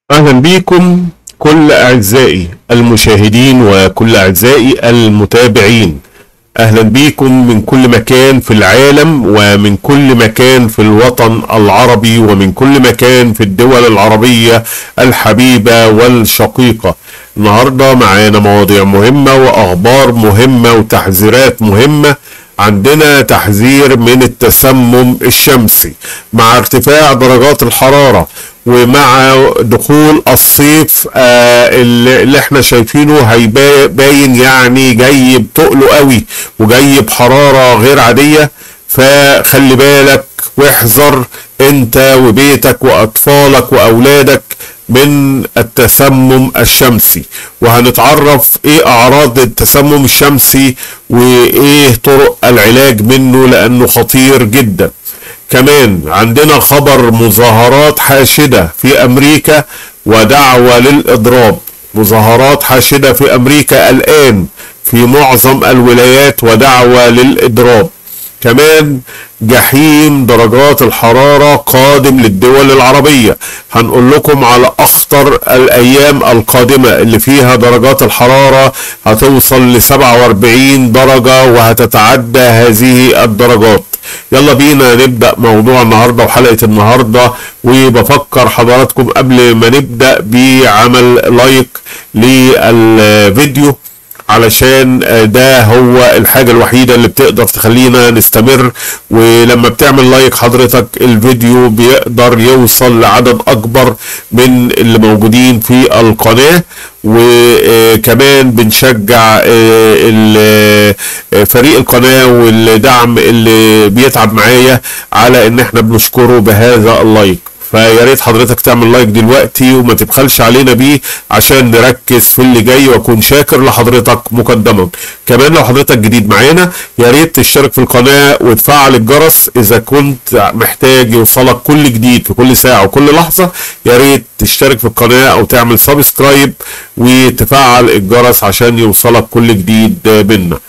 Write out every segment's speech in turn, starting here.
أهلا بكم كل أعزائي المشاهدين وكل أعزائي المتابعين أهلا بكم من كل مكان في العالم ومن كل مكان في الوطن العربي ومن كل مكان في الدول العربية الحبيبة والشقيقة النهاردة معانا مواضيع مهمة وأخبار مهمة وتحذيرات مهمة عندنا تحذير من التسمم الشمسي مع ارتفاع درجات الحرارة ومع دخول الصيف آه اللي اللي احنا شايفينه هيباين يعني جاي بتقله قوي وجاي بحرارة غير عادية فخلي بالك واحذر انت وبيتك واطفالك واولادك من التسمم الشمسي وهنتعرف ايه اعراض التسمم الشمسي وايه طرق العلاج منه لانه خطير جدا كمان عندنا خبر مظاهرات حاشدة في امريكا ودعوة للاضراب مظاهرات حاشدة في امريكا الان في معظم الولايات ودعوة للاضراب كمان جحيم درجات الحرارة قادم للدول العربية هنقول لكم على أخطر الأيام القادمة اللي فيها درجات الحرارة هتوصل ل 47 درجة وهتتعدى هذه الدرجات يلا بينا نبدأ موضوع النهاردة وحلقة النهاردة وبفكر حضراتكم قبل ما نبدأ بعمل لايك للفيديو علشان ده هو الحاجة الوحيدة اللي بتقدر تخلينا نستمر ولما بتعمل لايك حضرتك الفيديو بيقدر يوصل لعدد أكبر من اللي موجودين في القناة وكمان بنشجع فريق القناة والدعم اللي بيتعب معايا على ان احنا بنشكره بهذا اللايك فيا ريت حضرتك تعمل لايك دلوقتي وما تبخلش علينا بيه عشان نركز في اللي جاي واكون شاكر لحضرتك مقدما كمان لو حضرتك جديد معانا يا ريت تشترك في القناه وتفعل الجرس اذا كنت محتاج يوصلك كل جديد في كل ساعه وكل لحظه يا ريت تشترك في القناه او تعمل سبسكرايب وتفعل الجرس عشان يوصلك كل جديد منا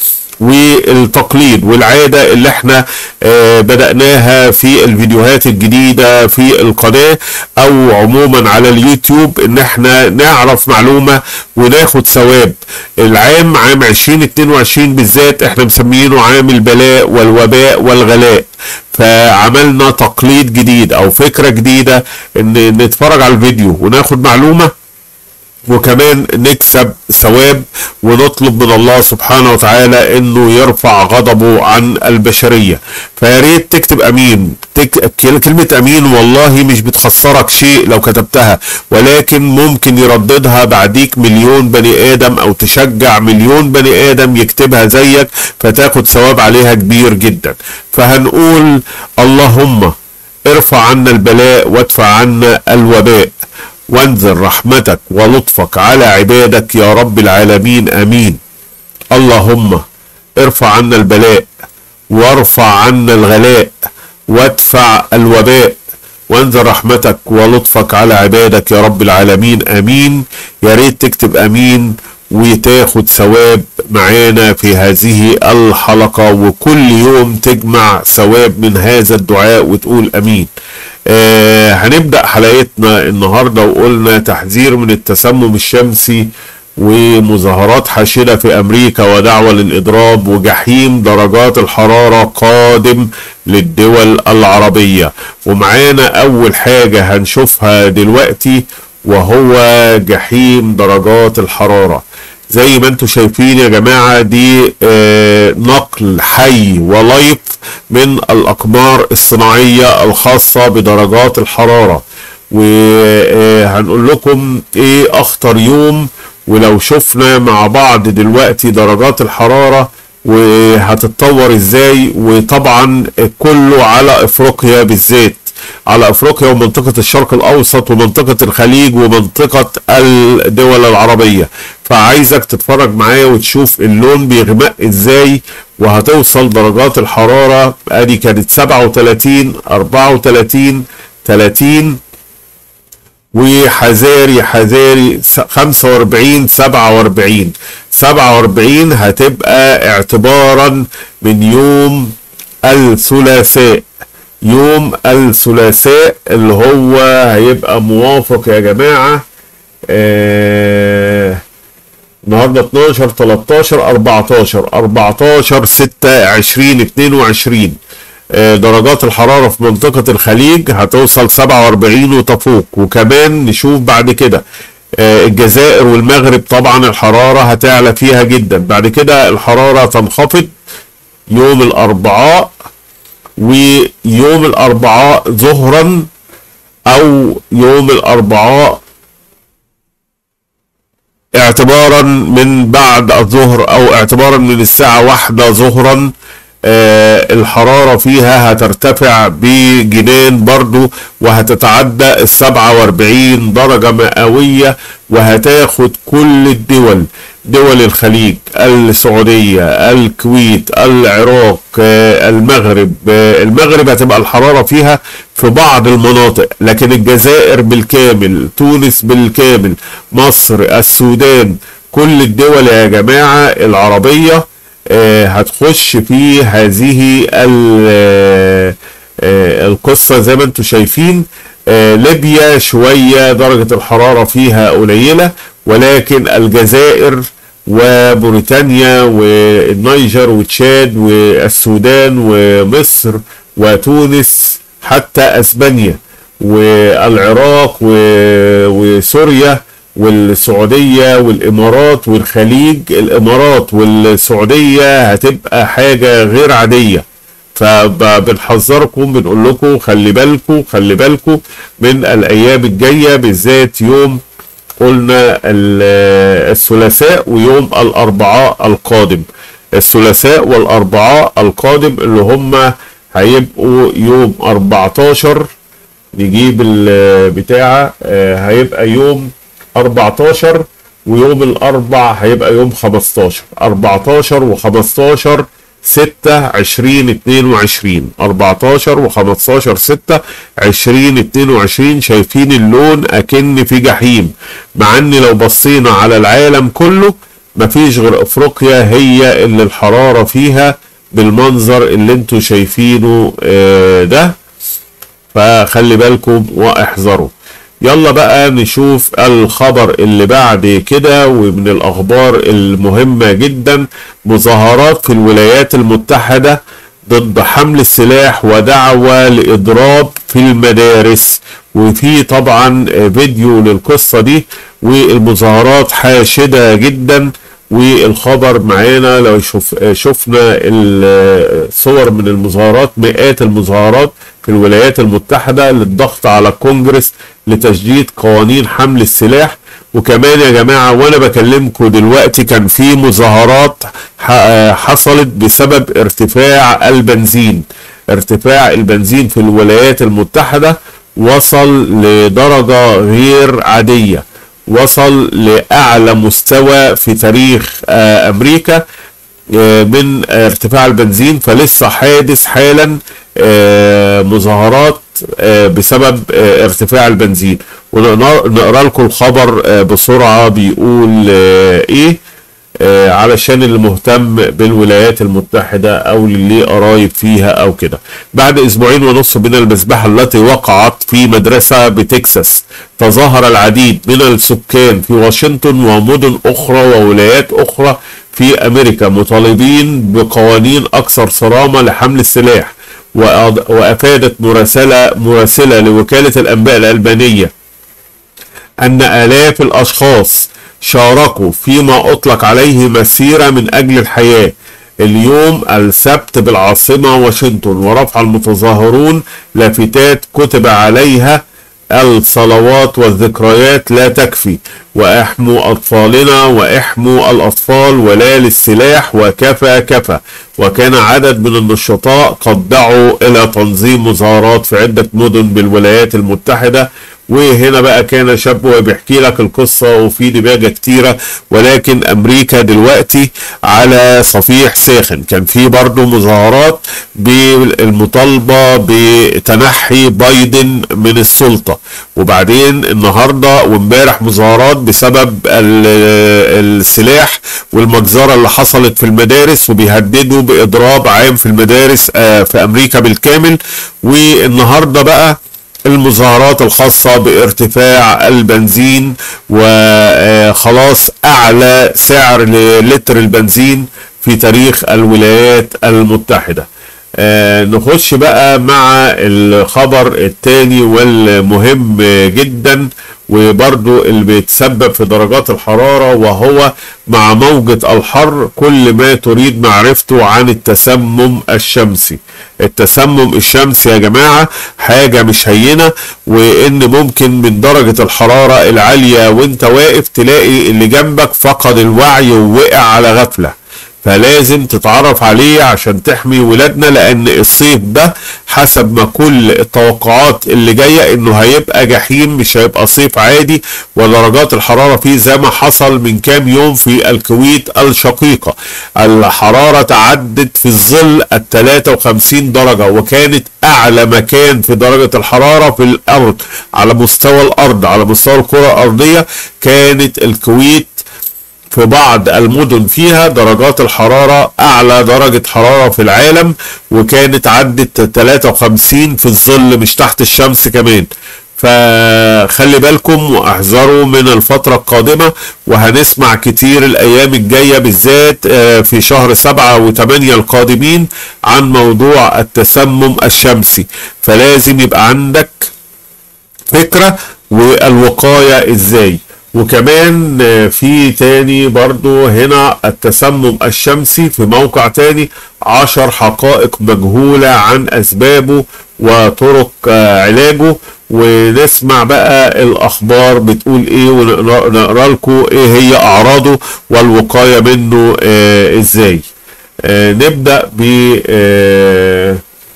والتقليد والعادة اللي احنا اه بدأناها في الفيديوهات الجديدة في القناة او عموما على اليوتيوب ان احنا نعرف معلومة وناخد ثواب العام عام 2022 بالذات احنا مسمينه عام البلاء والوباء والغلاء فعملنا تقليد جديد او فكرة جديدة ان نتفرج على الفيديو وناخد معلومة وكمان نكسب ثواب ونطلب من الله سبحانه وتعالى انه يرفع غضبه عن البشريه فيا ريت تكتب امين تك... كلمه امين والله مش بتخسرك شيء لو كتبتها ولكن ممكن يرددها بعديك مليون بني ادم او تشجع مليون بني ادم يكتبها زيك فتاخد ثواب عليها كبير جدا فهنقول اللهم ارفع عنا البلاء وادفع عنا الوباء وانزل رحمتك ولطفك على عبادك يا رب العالمين امين اللهم ارفع عنا البلاء وارفع عنا الغلاء وادفع الوباء وانزل رحمتك ولطفك على عبادك يا رب العالمين امين يا ريت تكتب امين وتاخد ثواب معانا في هذه الحلقة وكل يوم تجمع ثواب من هذا الدعاء وتقول امين آه هنبدأ حلقتنا النهاردة وقلنا تحذير من التسمم الشمسي ومظاهرات حاشدة في أمريكا ودعوة للإضراب وجحيم درجات الحرارة قادم للدول العربية ومعانا أول حاجة هنشوفها دلوقتي وهو جحيم درجات الحرارة زي ما انتم شايفين يا جماعة دي آه نقل حي ولايف من الأقمار الصناعية الخاصة بدرجات الحرارة وهنقول لكم ايه أخطر يوم ولو شفنا مع بعض دلوقتي درجات الحرارة وهتتطور ازاي وطبعا كله على افريقيا بالذات على افريقيا ومنطقة الشرق الاوسط ومنطقة الخليج ومنطقة الدول العربية فعايزك تتفرج معايا وتشوف اللون بيغمق ازاي وهتوصل درجات الحرارة ادي كانت 37 34 30 وحذاري حذاري 45 47 47 هتبقى اعتبارا من يوم الثلاثاء يوم الثلاثاء اللي هو هيبقى موافق يا جماعة آه النهارده 12 13 14 14 6 20 22 آه، درجات الحرارة في منطقة الخليج هتوصل 47 وتفوق وكمان نشوف بعد كده آه، الجزائر والمغرب طبعا الحرارة هتعلى فيها جدا بعد كده الحرارة تنخفض يوم الأربعاء ويوم الأربعاء ظهرا أو يوم الأربعاء اعتبارا من بعد الظهر او اعتبارا من الساعة واحدة ظهرا آه الحرارة فيها هترتفع بجنان برضو وهتتعدى السبعة واربعين درجة مئوية وهتاخد كل الدول دول الخليج السعودية الكويت العراق آه، المغرب آه، المغرب هتبقى الحرارة فيها في بعض المناطق لكن الجزائر بالكامل تونس بالكامل مصر السودان كل الدول يا جماعة العربية آه، هتخش في هذه ال- آه، آه، القصة زي ما انتم شايفين آه، ليبيا شوية درجة الحرارة فيها قليلة ولكن الجزائر وموريتانيا والنيجر وتشاد والسودان ومصر وتونس حتى اسبانيا والعراق و- وسوريا والسعودية والإمارات والخليج الإمارات والسعودية هتبقى حاجة غير عادية فبنحذركم بنقول لكم خلي بالكم خلي بالكم من الأيام الجاية بالذات يوم قلنا ال- الثلاثاء ويوم الأربعاء القادم الثلاثاء والأربعاء القادم اللي هم هيبقوا يوم 14 نجيب البتاعة آه، هيبقى يوم 14 ويوم الأربع هيبقى يوم 15 14 و15 6 20 22 14 و15 6 20 22 شايفين اللون أكن في جحيم مع ان لو بصينا على العالم كله مفيش غير افريقيا هي اللي الحرارة فيها بالمنظر اللي انتوا شايفينه آه، ده فخلي بالكم واحذروا يلا بقى نشوف الخبر اللي بعد كده ومن الاخبار المهمة جدا مظاهرات في الولايات المتحدة ضد حمل السلاح ودعوة لإضراب في المدارس وفي طبعا فيديو للقصة دي والمظاهرات حاشدة جدا والخبر معانا لو شوف شفنا الصور من المظاهرات مئات المظاهرات في الولايات المتحدة للضغط على الكونجرس لتشديد قوانين حمل السلاح وكمان يا جماعة وانا بكلمكم دلوقتي كان في مظاهرات ح- حصلت بسبب ارتفاع البنزين ارتفاع البنزين في الولايات المتحدة وصل لدرجة غير عادية وصل لأعلى مستوى في تاريخ آه، أمريكا آه، من ارتفاع البنزين فلسه حادث حالا آه، مظاهرات آه، بسبب آه، ارتفاع البنزين ونقرا لكم الخبر آه، بسرعة بيقول آه، ايه آه، علشان اللي مهتم بالولايات المتحدة او اللي ليه قرايب فيها او كده بعد اسبوعين ونصف من المذبحة التي وقعت في مدرسة بتكساس تظاهر العديد من السكان في واشنطن ومدن اخرى وولايات اخرى في امريكا مطالبين بقوانين اكثر صرامة لحمل السلاح وأض- وافادت مراسلة مراسلة لوكالة الانباء الالبانية أن آلاف الأشخاص شاركوا فيما أطلق عليه مسيرة من أجل الحياة اليوم السبت بالعاصمة واشنطن ورفع المتظاهرون لافتات كتب عليها الصلوات والذكريات لا تكفي واحموا أطفالنا واحموا الأطفال ولا للسلاح وكفى كفى وكان عدد من النشطاء قد دعوا إلى تنظيم مظاهرات في عدة مدن بالولايات المتحدة وهنا بقى كان شاب وبيحكي لك القصة وفي دباجة كتيرة ولكن أمريكا دلوقتي على صفيح ساخن كان في برضو مظاهرات بالمطالبة بتنحي بايدن من السلطة وبعدين النهاردة وامبارح مظاهرات بسبب ال- السلاح والمجزرة اللي حصلت في المدارس وبيهددوا بإضراب عام في المدارس آه، في أمريكا بالكامل والنهاردة بقى المظاهرات الخاصة بارتفاع البنزين وخلاص أعلى سعر للتر البنزين في تاريخ الولايات المتحدة آه نخش بقى مع الخبر الثاني والمهم جدا وبرضو اللي بيتسبب في درجات الحرارة وهو مع موجة الحر كل ما تريد معرفته عن التسمم الشمسي التسمم الشمسي يا جماعة حاجة مش هينة وان ممكن من درجة الحرارة العالية وانت واقف تلاقي اللي جنبك فقد الوعي ووقع على غفلة فلازم تتعرف عليه عشان تحمي ولادنا لان الصيف ده حسب ما كل التوقعات اللي جايه انه هيبقى جحيم مش هيبقى صيف عادي ودرجات الحراره فيه زي ما حصل من كام يوم في الكويت الشقيقه الحراره تعدت في الظل ال 53 درجه وكانت اعلى مكان في درجه الحراره في الارض على مستوى الارض على مستوى الكره الارضيه كانت الكويت في بعض المدن فيها درجات الحرارة أعلى درجة حرارة في العالم وكانت عدت 53 في الظل مش تحت الشمس كمان فخلي بالكم واحذروا من الفترة القادمة وهنسمع كتير الأيام الجاية بالذات في شهر سبعة وثمانية القادمين عن موضوع التسمم الشمسي فلازم يبقى عندك فكرة والوقاية ازاي وكمان في تاني برضو هنا التسمم الشمسي في موقع تاني عشر حقائق مجهولة عن أسبابه وطرق علاجه ونسمع بقى الأخبار بتقول إيه ونقرأ لكم إيه هي أعراضه والوقاية منه آه إزاي آه نبدأ ب آه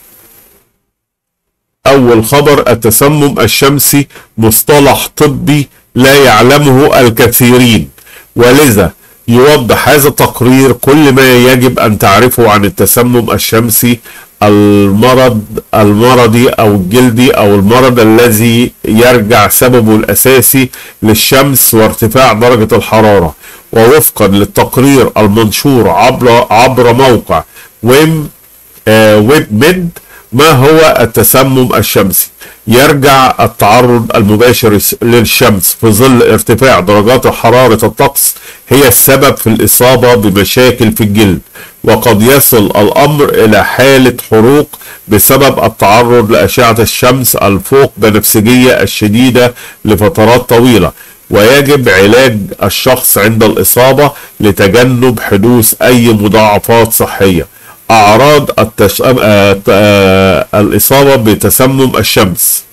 أول خبر التسمم الشمسي مصطلح طبي لا يعلمه الكثيرين ولذا يوضح هذا التقرير كل ما يجب أن تعرفه عن التسمم الشمسي المرض المرضي أو الجلدي أو المرض الذي يرجع سببه الأساسي للشمس وارتفاع درجة الحرارة ووفقا للتقرير المنشور عبر عبر موقع ويم آه ويب ميد ما هو التسمم الشمسي يرجع التعرض المباشر للشمس في ظل ارتفاع درجات حرارة الطقس هي السبب في الإصابة بمشاكل في الجلد وقد يصل الأمر إلى حالة حروق بسبب التعرض لأشعة الشمس الفوق بنفسجية الشديدة لفترات طويلة ويجب علاج الشخص عند الإصابة لتجنب حدوث أي مضاعفات صحية أعراض التش... آه... آه... الإصابة بتسمم الشمس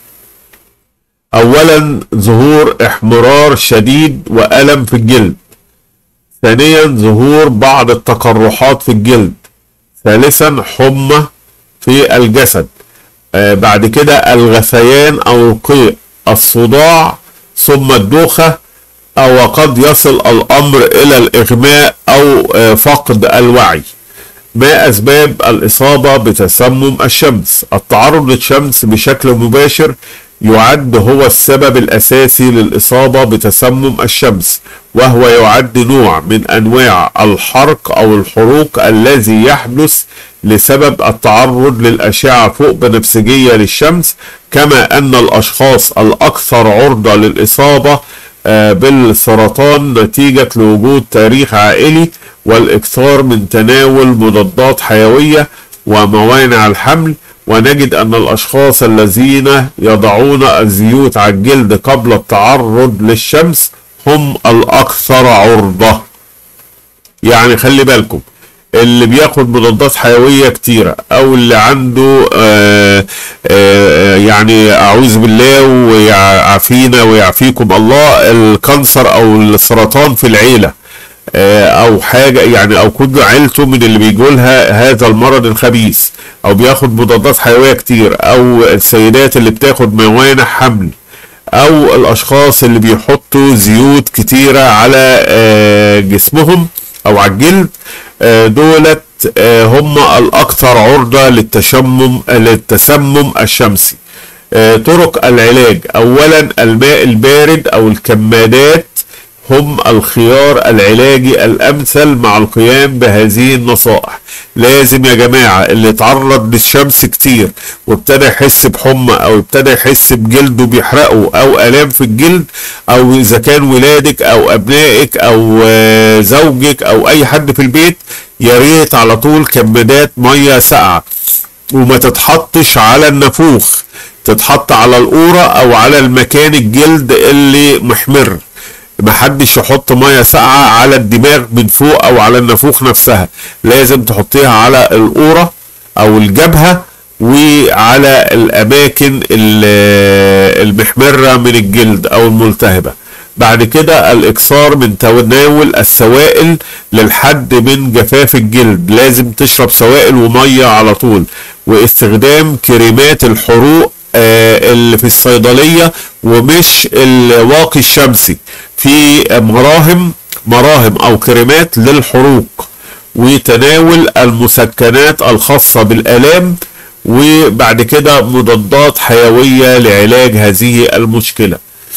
أولا ظهور احمرار شديد وألم في الجلد ثانيا ظهور بعض التقرحات في الجلد ثالثا حمى في الجسد آه بعد كده الغثيان أو القيء الصداع ثم الدوخة أو قد يصل الأمر إلى الإغماء أو آه فقد الوعي ما أسباب الإصابة بتسمم الشمس التعرض للشمس بشكل مباشر يعد هو السبب الأساسي للإصابة بتسمم الشمس وهو يعد نوع من أنواع الحرق أو الحروق الذي يحدث لسبب التعرض للأشعة فوق بنفسجية للشمس كما أن الأشخاص الأكثر عرضة للإصابة بالسرطان نتيجة لوجود تاريخ عائلي والاكثار من تناول مضادات حيوية وموانع الحمل ونجد أن الأشخاص الذين يضعون الزيوت على الجلد قبل التعرض للشمس هم الأكثر عرضة يعني خلي بالكم اللي بياخد مضادات حيوية كتيرة او اللي عنده آآ آآ يعني اعوذ بالله ويعافينا ويعافيكم الله الكانسر او السرطان في العيلة او حاجة يعني او كل عيلته من اللي بيجولها هذا المرض الخبيث او بياخد مضادات حيوية كتير او السيدات اللي بتاخد موانع حمل او الاشخاص اللي بيحطوا زيوت كتيرة على جسمهم او على الجلد دولت هم الاكثر عرضة للتشمم للتسمم الشمسي طرق العلاج اولا الماء البارد او الكمادات هم الخيار العلاجي الامثل مع القيام بهذه النصائح لازم يا جماعة اللي اتعرض للشمس كتير وابتدى يحس بحمى او ابتدى يحس بجلده بيحرقه او الام في الجلد او اذا كان ولادك او ابنائك او آه، زوجك او اي حد في البيت يا ريت على طول كمادات ميه ساقعه وما تتحطش على النافوخ تتحط على القورة او على المكان الجلد اللي محمر محدش يحط ميه ساقعه على الدماغ من فوق او على النافوخ نفسها لازم تحطيها على القوره او الجبهه وعلى الاماكن ال- المحمره من الجلد او الملتهبه بعد كده الاكثار من تناول السوائل للحد من جفاف الجلد لازم تشرب سوائل وميه على طول واستخدام كريمات الحروق آه، اللي في الصيدليه ومش الواقي الشمسي في مراهم مراهم او كريمات للحروق وتناول المسكنات الخاصه بالالام وبعد كده مضادات حيويه لعلاج هذه المشكله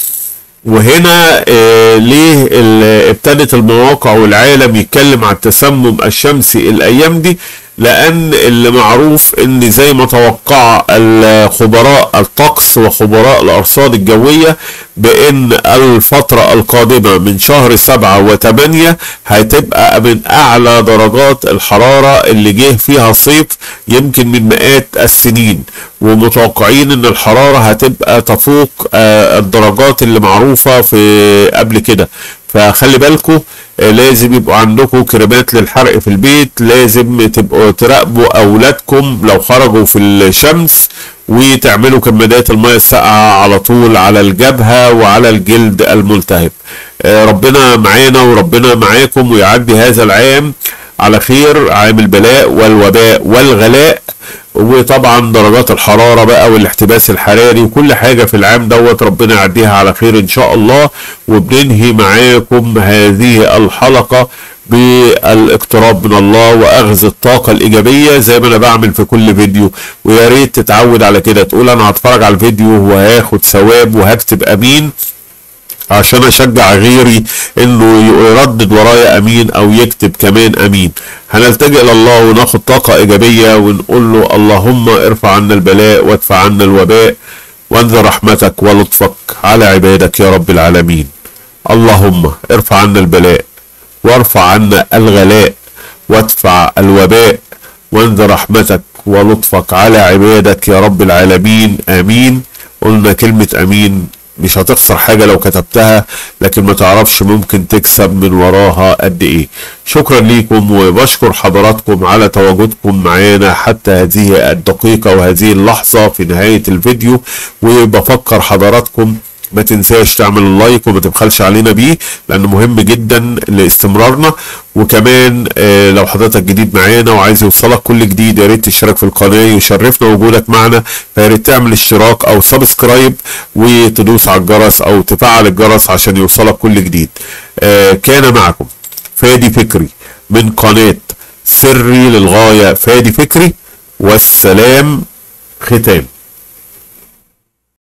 وهنا آه ليه ال- ابتدت المواقع والعالم يتكلم عن التسمم الشمسي الايام دي لان اللي معروف ان زي ما توقع الخبراء الطقس وخبراء الارصاد الجويه بان الفتره القادمه من شهر سبعة وثمانية هتبقى من اعلى درجات الحراره اللي جه فيها صيف يمكن من مئات السنين ومتوقعين ان الحراره هتبقى تفوق آه، الدرجات اللي معروفه في قبل كده فخلي بالكم لازم يبقوا عندكم كريمات للحرق في البيت لازم تبقوا تراقبوا اولادكم لو خرجوا في الشمس وتعملوا كمادات المياه الساقعه على طول على الجبهه وعلى الجلد الملتهب آه، ربنا معانا وربنا معاكم ويعدي هذا العام على خير عام البلاء والوباء والغلاء وطبعا درجات الحرارة بقى والاحتباس الحراري وكل حاجة في العام دوت ربنا يعديها على خير ان شاء الله وبننهي معاكم هذه الحلقة بالاقتراب من الله واخذ الطاقة الايجابية زي ما انا بعمل في كل فيديو ويا ريت تتعود على كده تقول انا هتفرج على الفيديو وهاخد ثواب وهكتب امين عشان اشجع غيري انه يردد ورايا امين او يكتب كمان امين هنلتجئ الى الله وناخد طاقة ايجابية ونقول له اللهم ارفع عنا البلاء وادفع عنا الوباء وانزل رحمتك ولطفك على عبادك يا رب العالمين اللهم ارفع عنا البلاء وارفع عنا الغلاء وادفع الوباء وانزل رحمتك ولطفك على عبادك يا رب العالمين امين قلنا كلمة امين مش هتخسر حاجة لو كتبتها لكن ما تعرفش ممكن تكسب من وراها قد ايه شكرا ليكم وبشكر حضراتكم على تواجدكم معانا حتى هذه الدقيقة وهذه اللحظة في نهاية الفيديو وبفكر حضراتكم ما تنساش تعمل اللايك وما تبخلش علينا بيه لانه مهم جدا لاستمرارنا وكمان آه لو حضرتك جديد معانا وعايز يوصلك كل جديد يا ريت تشترك في القناه يشرفنا وجودك معنا فيا ريت تعمل اشتراك او سبسكرايب وتدوس على الجرس او تفعل الجرس عشان يوصلك كل جديد آه كان معكم فادي فكري من قناه سري للغايه فادي فكري والسلام ختام